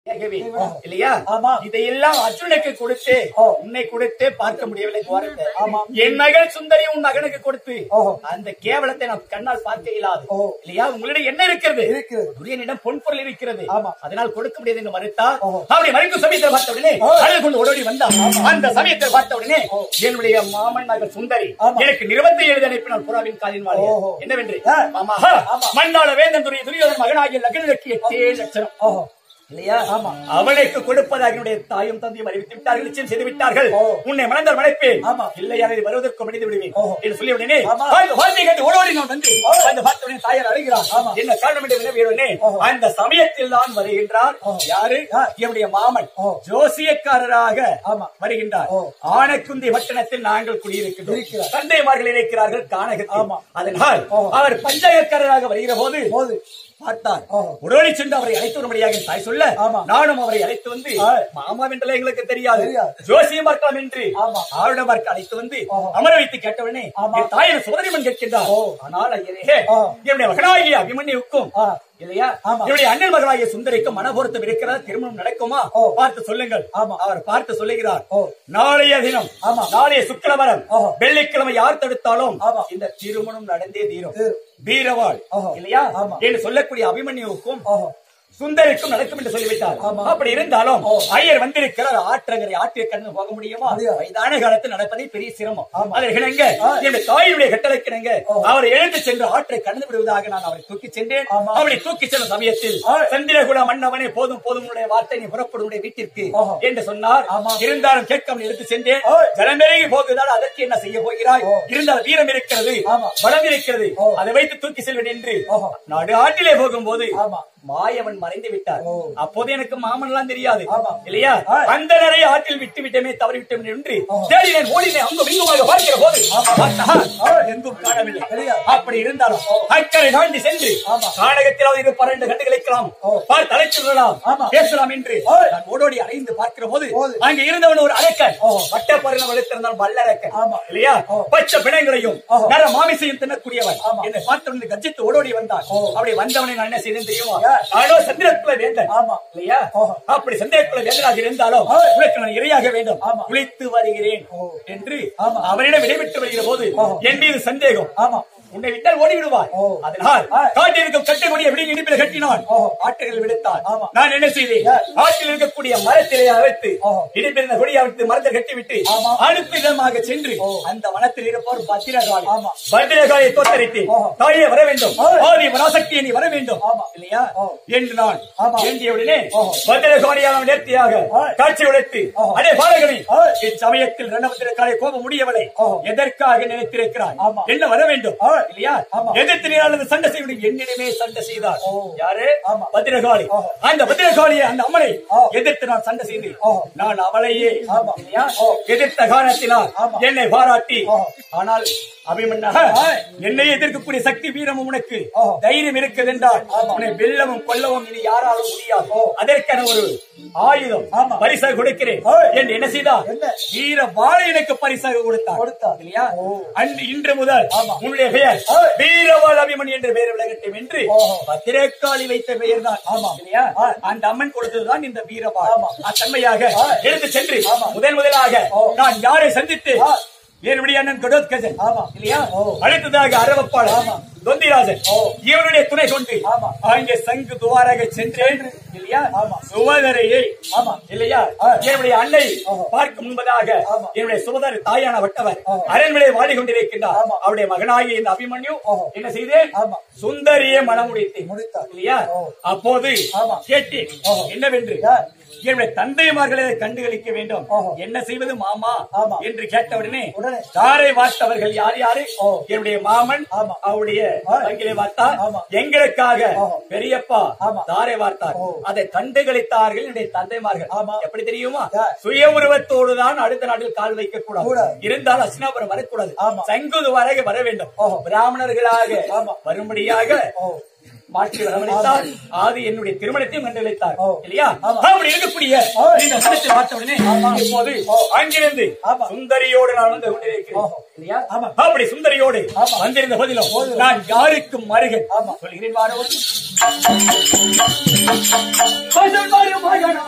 கேட்கவே. இல்லையா ஆமா. இதையெல்லாம் அர்ஜுனுக்கு கொடுத்து ஓ. உன்னை கொடுத்து பார்க்க முடியவில்லை கோரத்தை. ஆமா. என் மகள் சுந்தரி உன் மகனுக்கு கொடுத்து ஓஹோ. அந்த கேவலத்தை நான் கண்ணால் பார்க்க இயலாது ஓ. இல்லையா உங்களிடம் என்ன இருக்கிறது இருக்கிறது. துரியனிடம் பொன் பொருள் இருக்கிறது ஆமா. அதனால் கொடுக்க முடியாது என்று மறுத்தார் ஓஹோ. அப்படி மறுக்கும் சமயத்தில் பார்த்த உடனே ஓ. அழுது கொண்டு ஓடோடி வந்தார் அந்த சமயத்தில் பார்த்த உடனே ஓ. என்னுடைய மாமன் மகள் சுந்தரி ஆமா. எனக்கு நிறுவத்தை எழுதி அனுப்பினார் புறாவின் காலின் வாழிய ஓஹோ. என்னவென்று ஆ. ஆமா ஆமா. மண்ணாள வேந்தன் துரிய துரியோதன் மகனாகிய லக்னனுக்கு எட்டே லட்சணம் ஓஹோ இல்லையா ஆமா. அவனுக்கு கொடுப்பதாக என்னுடைய தாயும் தந்தையும் அறிவித்து விட்டார்கள் நிச்சயம் செய்து விட்டார்கள் ஓ. உன்னை மணந்தால் மறைப்பேன் ஆமா. இல்லை அதை வருவதற்கு மனித விடுவேன் ஓ. என்று சொல்லி உடனே ஆமா. அந்த வார்த்தை கேட்டு ஓடோடி நான் வந்து ஓ. அந்த பார்த்த உடனே தாயார் அழுகிறார் ஆமா. என்ன காரணம் என்று வினவியவுடனே ஓ. அந்த சமயத்தில் தான் வருகின்றார் ஓ. யாரு யார்? என்னுடைய மாமன் ஓ. ஜோசியக்காரராக ஆமா. வருகின்றார் ஓ. ஆனக்குந்தி பட்டணத்தில் நாங்கள் குடியிருக்கின்றோம் இருக்கிறார். தந்தைமார்கள் இருக்கிறார்கள் கானகத்தில் ஆமா. அதனால் ஓ. அவர் பஞ்சாயக்காரராக வருகிற போது போது பார்த்தார் ஓஹோ. உடனடி சென்று அவரை அழைத்து வரும்படியாக தாய் சொல்ல ஆமா. நானும் அவரை அழைத்து வந்து ஆ. மாமா என்றால் எங்களுக்கு தெரியாது தெரியாது. ஜோசியம் பார்க்கலாம் என்று ஆமா. ஆளுநர்க்கு அழைத்து வந்து ஓஹோ. அமர வைத்து கேட்டவனே ஆமா. என் தாயின் சோதரிமன் கேட்கின்றார் ஓ. ஆனால் ஐயரே ஆ. என்னுடைய மகனாகிய அபிமன்யுக்கும் ஆ. இல்லையா ஆமா. என்னுடைய அண்ணன் மகனாகிய சுந்தரிக்கும் மனபொருத்தம் இருக்கிறதா திருமணம் நடக்குமா ஓ. பார்த்து சொல்லுங்கள் ஆமா. அவர் பார்த்து சொல்லுகிறார் ஓ. நாளைய தினம் ஆமா. நாளைய சுக்கிரவாரம் ஓஹோ. வெள்ளிக்கிழமை யார் தடுத்தாலும் ஆமா. இந்த திருமணம் நடந்தே தீரும் தீரும். வீரவாள் ஓஹோ. இல்லையா ஆமா. என்று சொல்லக்கூடிய அபிமன்யுவுக்கும் ஓஹோ சுந்தரிக்கும் நடக்கும் என்று சொல்லிவிட்டார் ஆமா. அப்படி இருந்தாலும் ஓ. ஐயர் வந்திருக்கிறார் ஆற்றங்கரை ஆற்றிய கடந்து போக முடியுமா முடியாது. வயதான காலத்தில் நடப்பதே பெரிய சிரமம் ஆமா. அதற்கு இணங்க ஆ. என்னுடைய தாயினுடைய கட்டளைக்கிணங்க ஓ. அவரை எழுந்து சென்று ஆற்றை கடந்து விடுவதாக நான் அவரை தூக்கி சென்றேன் ஆமா. அவரை தூக்கி சென்ற சமயத்தில் ஆ. சந்திரகுல மன்னவனே போதும் போதும் உன்னுடைய வார்த்தை நீ புறப்படும் உன்னுடைய வீட்டிற்கு ஓஹோ. என்று சொன்னார் ஆமா. இருந்தாலும் கேட்காமல் எடுத்து சென்றேன் ஓ. ஜலமெருகி போகுதால் அதற்கு என்ன செய்ய போகிறாய் ஓ. இருந்தால் வீரம் இருக்கிறது ஆமா. பலம் இருக்கிறது ஓ. அதை வைத்து தூக்கி செல்வேன் என்று ஓஹோ. நாடு ஆட்டிலே போகும்போது ஆமா. மாயவன் மறைந்து விட்டார் ஓ. அப்போது எனக்கு மாமன் எல்லாம் தெரியாது ஆமா. இல்லையா ஆ. அந்த நிறைய ஆற்றில் விட்டு விட்டமே தவறி விட்டோம் என்று ஆமா. தேடினேன் ஓடினேன் அங்கும் இங்குமாக பார்க்கிற போது ஆமா. பார்த்தா, ஆ. எங்கும் காணவில்லை தெரியாது. அப்படி இருந்தாலும் அக்கறை தாண்டி சென்று ஆமா. காணகத்தில் இரு பன்னெண்டு கண்டு கழிக்கலாம் ஓ. பார்த்து அழைத்து விடலாம் ஆமா. பேசலாம் என்று ஓ. நான் ஓடோடி அடைந்து பார்க்கிற போது போது. அங்க இருந்தவன் ஒரு அரக்கன் ஓ. வட்டப்பருணம் வளர்த்திருந்தால் வல்லரக்கன் ஆமா. இல்லையா ஓ. பச்சை பிணங்களையும் ஓஹோ. நர மாமிசையும் தின்னக்கூடியவன் ஆமா. என்னை பார்த்தவன் கர்ஜித்து ஓடோடி வந்தான் ஓ. அப்படி வந்தவனை நான் என்ன செய்தேன் தெரியுமா ஏன்? நானோ சந்திரக்குல வேந்தன் ஆமா. இல்லையா ஓஹோ. அப்படி சந்திரக்குல வேந்தனாக இருந்தாலும் ஓ. உனக்கு நான் இரையாக வேண்டும் ஆமா. உழைத்து வருகிறேன் ஓ. என்று ஆமா. அவனிடம் விடைபெற்று வருகிற போது ஓஹோ. என் மீது சந்தேகம் ஆமா உன்னை விட்டால் ஓடி விடுவாய் ஓ. அதனால் ஆ. காட்டில் இருக்கும் கட்டைக்கூடிய விடி இடிப்பில் கட்டினான் ஓஹோ. ஆட்டுகள் விடுத்தான் ஆமா. நான் என்ன செய்தேன் ஏன்? ஆட்டில் இருக்கக்கூடிய மரத்திலே அழைத்து ஓஹோ. இடிப்பிருந்த கொடியை அவிழ்த்து மரத்தை கட்டிவிட்டு ஆமா. அடுத்த விதமாக சென்று ஓ. அந்த வனத்தில் இருப்பவர் பத்திரகாளி ஆமா. பத்திரகாளியை தோத்தரித்து ஓஹோ. தாயே வர வேண்டும் ஓ. ஆதி பராசக்தியை நீ வர வேண்டும் ஆமா. இல்லையா ஓ. என்று நான் ஆமா. வேண்டியவுடனே ஓஹோ. பத்திரகாளியான நேர்த்தியாக ஓ. காட்சி உழைத்து ஓஹோ. அடே பாலகனே ஓ. இச்சமயத்தில் ரணபத்திரக்காலை கோபம் முடியவில்லை ஓஹோ. எதற்காக நினைத்திருக்கிறாய் ஆமா. என்ன வர வேண்டும் ஓ. இல்லையா ஆமா. எதிர்த்து நீரானது சண்டை செய்ய முடியும் என்னிடமே சண்டை செய்தார் ஓ. யாரு ஆமா. பத்திரகாளி ஓஹோ. அந்த பத்திரகாளியை அந்த அம்மனை ஓ. எதிர்த்து நான் சண்டை செய்தேன் ஓஹோ. நான் அவளையே ஆமா. இல்லையா? ஓ. எதிர்த்த காரணத்தினால் ஆமா. என்னை பாராட்டி ஓஹோ. ஆனால் அபிமன்னாக ஆ. என்னை எதிர்க்கக்கூடிய சக்தி வீரமும் உனக்கு ஓஹோ. தைரியம் இருக்குது என்றால் ஆமா. உன்னை வெல்லவும் கொல்லவும் இனி யாராலும் முடியாது ஓ. அதற்கான ஒரு ஆயுதம் ஆமா. பரிசாக கொடுக்கிறேன் ஓ. என்று என்ன செய்தார் என்ன? வீர வாழை எனக்கு பரிசாக கொடுத்தார் கொடுத்தார். இல்லையா ஓ. அன்று இன்று முதல் ஆமா. உன்னுடைய பெயர் ஓ. வீரவாள் அபிமன் என்ற பெயர் விலகட்டும் என்று ஓஹோ. பத்திரக்காளி வைத்த பெயர் தான் ஆமா. இல்லையா ஆ. அந்த அம்மன் கொடுத்ததுதான் இந்த வீரவாள் ஆமா. அத்தன்மையாக ஆ. எடுத்து சென்று ஆமா. முதன் முதலாக ஓ. நான் யாரை சந்தித்து ஆ. என்னுடைய அண்ணன் கடோத்கஜன் ஆமா. இல்லையா ஓ. அடுத்ததாக அரவப்பாளர் ஆமா. தொந்திராஜன் ஓ. இவருடைய துணை கொண்டு ஆமா. அங்கே சங்கு துவாராக சென்றேன் இல்லையா ஆமா. சுமதரையை ஆமா. இல்லையா ஆ. என்னுடைய அன்னை ஓஹோ. பார்க்கும் முன்பதாக ஆமா. என்னுடைய சுமதர் தாயான வட்டவர் ஓஹோ. அரண்மனை வாடி கொண்டிருக்கின்றார் ஆமா. அவருடைய மகனாகிய இந்த அபிமன்யு ஓஹோ. என்ன செய்தேன் ஆமா. சுந்தரியே மனம் முடித்தேன் முடித்தார். இல்லையா ஓ. அப்போது ஆமா. கேட்டேன் ஓஹோ. என்னவென்று யார்? என்னுடைய தந்தைமார்களை கண்டுகளிக்க வேண்டும் ஓஹோ. என்ன செய்வது மாமா ஆமா. என்று கேட்டவுடனே உடனே. தாரை வார்த்தவர்கள் யார் யாரு ஓ. என்னுடைய மாமன் ஆமா. அவருடைய ஆ. பங்கிலே வார்த்தார் ஆமா. எங்களுக்காக ஓஹோ. பெரியப்பா ஆமா. தாரை வார்த்தார் ஓ. அதை கண்டுகளித்தார்கள் என்னுடைய தந்தைமார்கள் ஆமா. எப்படி தெரியுமா யார்? சுய உருவத்தோடு தான் அடுத்த நாட்டில் கால் வைக்க கூடாது கூடாது. இருந்தால் அஸ்னாபுரம் வரக்கூடாது ஆமா. சங்குது வரை வர வேண்டும் ஓஹோ. பிராமணர்களாக ஆமா. வரும்படியாக ஓ மாற்றி வரவழைத்தார் ஆதி என்னுடைய திருமணத்தையும் கண்டுழைத்தார் ஓ. இல்லையா ஆமா. அப்படி இருக்கக்கூடிய ஓ. இந்த சனத்தை பார்த்த உடனே ஆமா. இப்போது ஓ. அங்கிருந்து ஆமா. சுந்தரியோடு நான் வந்து கொண்டிருக்கிறேன் ஓஹோ. இல்லையா ஆமா. அப்படி சுந்தரியோடு ஆமா. வந்திருந்த போதிலும் போதிலும். நான் யாருக்கும் மருகன் ஆமா. சொல்கிறேன் வாரோ பசும்பொரு மகனா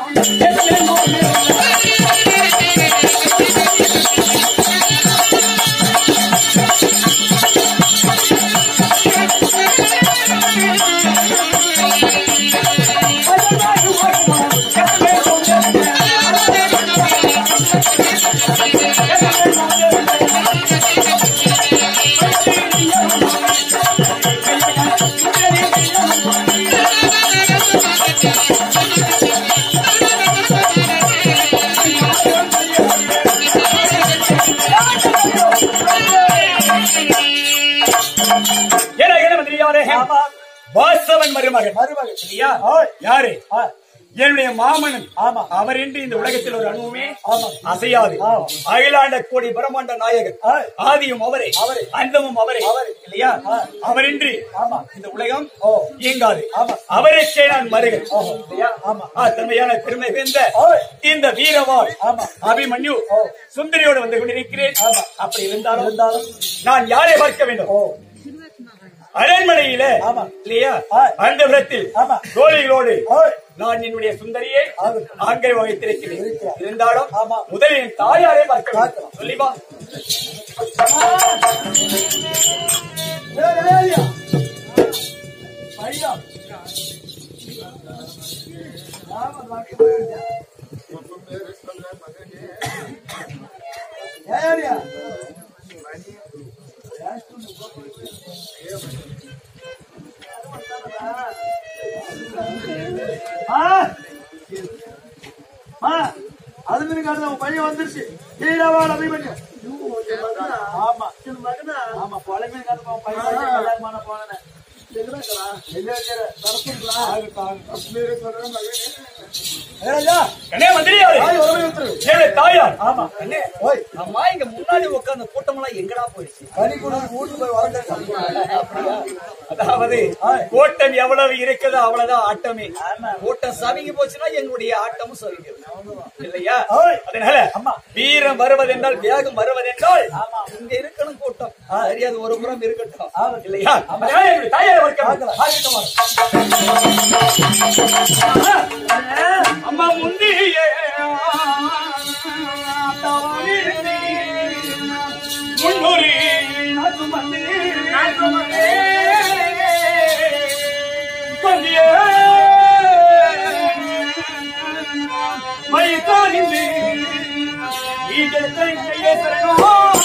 ஏன்னா என்ன மந்திரியாரே ஆமா. வாசவன் மருமகன் மருமகன். இல்லையா ஓய். யாரு ஆ, என்னுடைய மாமனன் ஆமா. அவர் என்று இந்த உலகத்தில் ஒரு அணுவுமே ஆமா. அசையாது ஆமா. அகிலாண்ட கோடி பிரம்மாண்ட நாயகன் ஆய். ஆதியும் அவரே அவரே. அந்தமும் அவரே அவரே. இல்லையா ஆ. அவரின்றி ஆமா. இந்த உலகம் ஓ. இயங்காது ஆமா. அவருக்கே நான் மருகன் ஓஹோ. இல்லையா ஆமா. ஆ, தன்மையான பெருமை வேந்த ஓய். இந்த வீரவாள் ஆமா. அபிமன்யு ஓ. சுந்தரியோடு வந்து கொண்டிருக்கிறேன் ஆமா. அப்படி இருந்தாலும் இருந்தாலும் நான் யாரை பார்க்க வேண்டும் ஓ அரண்மனையில ஆமா. இல்லையா ஆய். அந்த விதத்தில் ஆமா. தோழிகளோடு ஓய். நான் என்னுடைய சுந்தரியை ஆமா. ஆங்கை வகித்திருக்கிறேன் இருக்கிறார். இருந்தாலும் ஆமா. முதலில் என் தாயாரை பார்க்க வேண்டும். பார்க்கலாம். சொல்லி வா ஏய், ஏய்யா. ஐயா. ஆமா, வாக்கி போயிருந்தா. ஏய்யா. ஆ ஆ அது எனக்கு அடுத்த உன் பையன் வந்துருச்சு ஹீராவால் அபிமன்யு ஆமா ஆமா பழமே கருப்பா உன் பையன் வந்து கல்யாணம் பண்ண போனேன் எங்க இருக்கிற? ஏய்யா, அண்ணே மந்திரியாரே தாய் உறவை விட்டுரு. என்னுடைய தாயார் ஆமா அண்ணே ஓய் அம்மா இங்க முன்னாடி உட்கார்ந்த கூட்டமெல்லாம் எங்கடா போயிடுச்சு கனி கூட வீட்டுக்கு போய் வரட்டேன் அதாவது ஆய். கூட்டம் எவ்வளவு இருக்குதோ அவ்வளவுதான் ஆட்டமே ஆமா. கூட்டம் சவிங்கி போச்சுன்னா எங்களுடைய ஆட்டமும் சவிங்கும் இல்லையா ஓய். அதனால ஆமா. வீரம் வருவதென்றால் வேகம் வருவதென்றால் ஆமா. இங்க இருக்கணும் கூட்டம் தெரியாது ஒரு புறம் இருக்கட்டும் ஆமா. இல்லையா ஆமா. அதனால என்னுடைய தாயாரை வர்க்கம். பார்க்கலாம். பார்க்கட்டும் வாங்க. அம்மா முந்தியே தவறினே. முன்னொரு நாட்டு மண்ணே. கொண்டியே. மயிர்காலிலே ஈகை கையை சரணம்.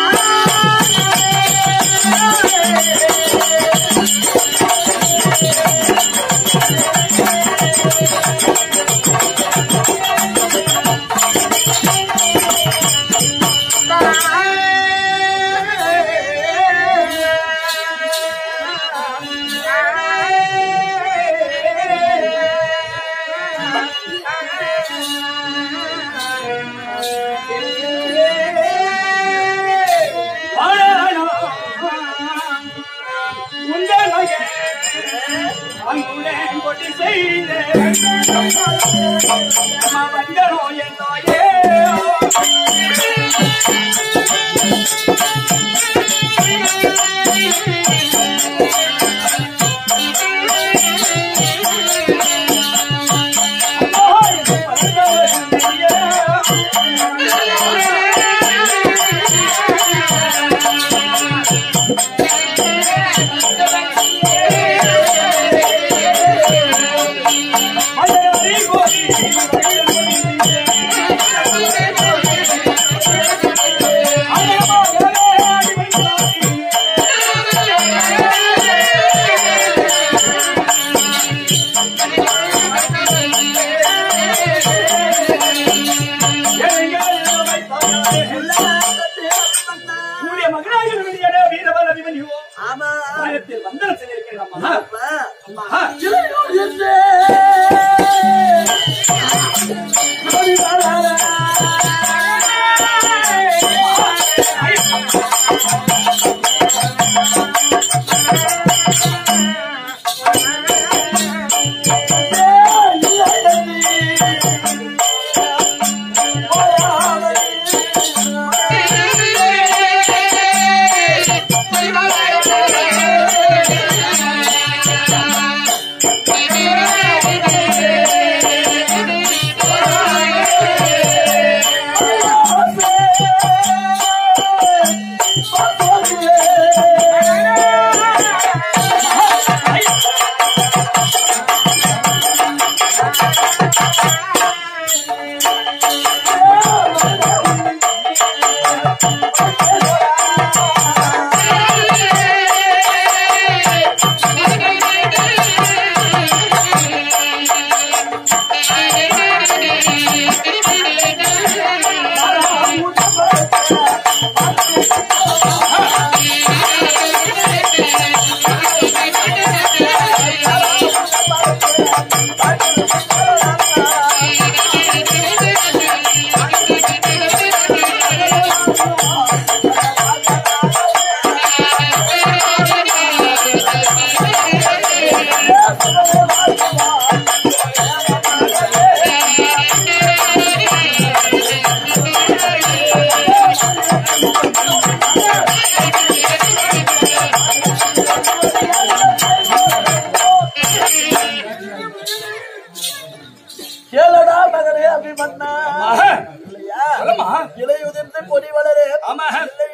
ஆமா வந்தனம் செய்திருக்கிறேன் அம்மா அம்மா ஆ. ஆ கேளடா மகனே அபிமன்னா ஆஹா. இல்லையா சொல்லம்மா. இலை உதிர்ந்து பொடி வளரே ஆமா. இல்லை